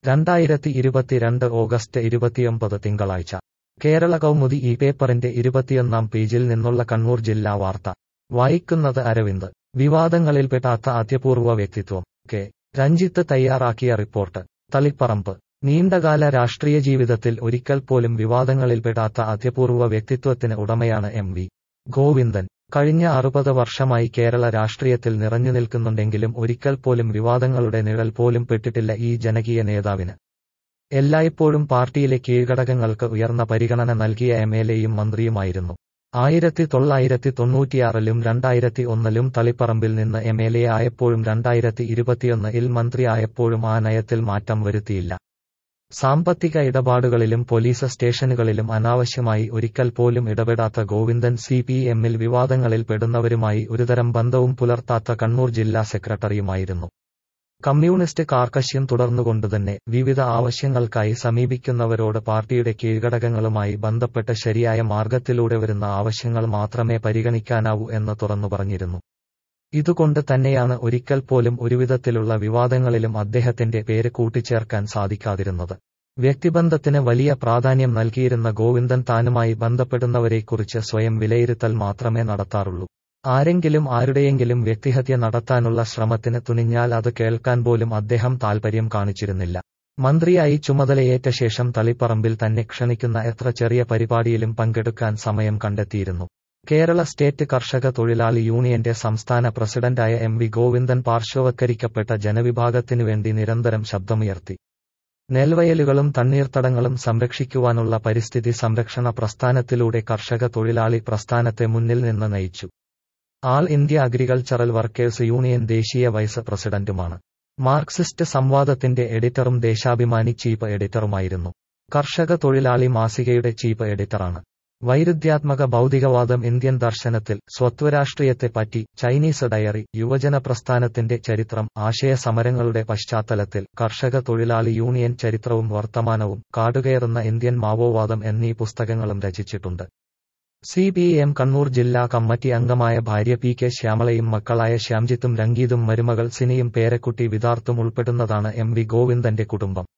രണ്ടായിരത്തി ഇരുപത്തിരണ്ട് ഓഗസ്റ്റ് ഇരുപത്തിയൊമ്പത് തിങ്കളാഴ്ച കേരള കൗമുദി ഈ പേപ്പറിന്റെ ഇരുപത്തിയൊന്നാം പേജിൽ നിന്നുള്ള കണ്ണൂർ ജില്ലാ വാർത്ത വായിക്കുന്നത് അരവിന്ദ് വിവാദങ്ങളിൽപ്പെടാത്ത അത്യപൂർവ വ്യക്തിത്വം കെ രഞ്ജിത്ത് തയ്യാറാക്കിയ റിപ്പോർട്ട് തളിപ്പറമ്പ് നീണ്ടകാല രാഷ്ട്രീയ ജീവിതത്തിൽ ഒരിക്കൽ പോലും വിവാദങ്ങളിൽപ്പെടാത്ത അത്യപൂർവ വ്യക്തിത്വത്തിന് ഉടമയാണ് എം വി ഗോവിന്ദൻ കഴിഞ്ഞ അറുപത് വർഷമായി കേരള രാഷ്ട്രീയത്തിൽ നിറഞ്ഞു നിൽക്കുന്നുണ്ടെങ്കിലും ഒരിക്കൽ പോലും വിവാദങ്ങളുടെ നിഴൽ പോലും പെട്ടിട്ടില്ല ഈ ജനകീയ നേതാവിന് എല്ലായ്പ്പോഴും പാർട്ടിയിലെ കീഴ്ഘടകങ്ങൾക്ക് ഉയർന്ന പരിഗണന നൽകിയ എം എൽ എയും മന്ത്രിയുമായിരുന്നു ആയിരത്തി തൊള്ളായിരത്തി തൊണ്ണൂറ്റിയാറിലും രണ്ടായിരത്തി ഒന്നിലും തളിപ്പറമ്പിൽ നിന്ന് എം എൽ എ ആയപ്പോഴും രണ്ടായിരത്തി ഇരുപത്തിയൊന്ന് ഇൽ മന്ത്രിയായപ്പോഴും ആ നയത്തിൽ മാറ്റം വരുത്തിയില്ല സാമ്പത്തിക ഇടപാടുകളിലും പോലീസ് സ്റ്റേഷനുകളിലും അനാവശ്യമായി ഒരിക്കൽ പോലും ഇടപെടാത്ത ഗോവിന്ദൻ സി പി എമ്മിൽ വിവാദങ്ങളിൽ പെടുന്നവരുമായി ഒരുതരം ബന്ധവും പുലർത്താത്ത കണ്ണൂർ ജില്ലാ സെക്രട്ടറിയുമായിരുന്നു കമ്മ്യൂണിസ്റ്റ് കാർക്കശ്യം തുടർന്നുകൊണ്ടുതന്നെ വിവിധ ആവശ്യങ്ങൾക്കായി സമീപിക്കുന്നവരോട് പാർട്ടിയുടെ കീഴ്ഘടകങ്ങളുമായി ബന്ധപ്പെട്ട് ശരിയായ മാർഗത്തിലൂടെ വരുന്ന ആവശ്യങ്ങൾ മാത്രമേ പരിഗണിക്കാനാവൂ എന്ന് തുറന്നു പറഞ്ഞിരുന്നു ഇതുകൊണ്ട് തന്നെയാണ് ഒരിക്കൽ പോലും ഒരുവിധത്തിലുള്ള വിവാദങ്ങളിലും അദ്ദേഹത്തിന്റെ പേര് കൂട്ടിച്ചേർക്കാൻ സാധിക്കാതിരുന്നത് വ്യക്തിബന്ധത്തിന് വലിയ പ്രാധാന്യം നൽകിയിരുന്ന ഗോവിന്ദൻ താനുമായി ബന്ധപ്പെടുന്നവരെക്കുറിച്ച് സ്വയം വിലയിരുത്തൽ മാത്രമേ നടത്താറുള്ളൂ ആരെങ്കിലും ആരുടെയെങ്കിലും വ്യക്തിഹത്യ നടത്താനുള്ള ശ്രമത്തിന് തുനിഞ്ഞാൽ അത് കേൾക്കാൻ പോലും അദ്ദേഹം താൽപര്യം കാണിച്ചിരുന്നില്ല മന്ത്രിയായി ചുമതലയേറ്റ ശേഷം തളിപ്പറമ്പിൽ തന്നെ ക്ഷണിക്കുന്ന എത്ര ചെറിയ പരിപാടിയിലും പങ്കെടുക്കാൻ സമയം കണ്ടെത്തിയിരുന്നു കേരള സ്റ്റേറ്റ് കർഷക തൊഴിലാളി യൂണിയന്റെ സംസ്ഥാന പ്രസിഡന്റായ എം വി ഗോവിന്ദൻ പാർശ്വവൽക്കരിക്കപ്പെട്ട ജനവിഭാഗത്തിനു വേണ്ടി നിരന്തരം ശബ്ദമുയർത്തി നെൽവയലുകളും തണ്ണീർത്തടങ്ങളും സംരക്ഷിക്കുവാനുള്ള പരിസ്ഥിതി സംരക്ഷണ പ്രസ്ഥാനത്തിലൂടെ കർഷക തൊഴിലാളി പ്രസ്ഥാനത്തെ മുന്നിൽ നിന്ന് നയിച്ചു all India agricultural workers union ദേശീയ വൈസ് പ്രസിഡന്റുമാണ് മാർക്സിസ്റ്റ് സംവാദത്തിന്റെ എഡിറ്ററും ദേശാഭിമാനി ചീഫ് എഡിറ്ററുമായിരുന്നു കർഷക തൊഴിലാളി മാസികയുടെ ചീഫ് എഡിറ്ററാണ് വൈരുദ്ധ്യാത്മക ഭൗതികവാദം ഇന്ത്യൻ ദർശനത്തിൽ സ്വത്വരാഷ്ട്രീയത്തെപ്പറ്റി ചൈനീസ് ഡയറി യുവജന പ്രസ്ഥാനത്തിന്റെ ചരിത്രം ആശയ സമരങ്ങളുടെ പശ്ചാത്തലത്തിൽ കർഷക തൊഴിലാളി യൂണിയൻ ചരിത്രവും വർത്തമാനവും കാടുകയറുന്ന ഇന്ത്യൻ മാവോവാദം എന്നീ പുസ്തകങ്ങളും രചിച്ചിട്ടുണ്ട് സി പി എം കണ്ണൂർ ജില്ലാ കമ്മിറ്റി അംഗമായ ഭാര്യ പി കെ ശ്യാമളയും മക്കളായ ശ്യാംജിത്തും രംഗീതും മരുമകൾ സിനിയും പേരക്കുട്ടി വിതാർത്തും ഉൾപ്പെടുന്നതാണ് എം വി ഗോവിന്ദന്റെ കുടുംബം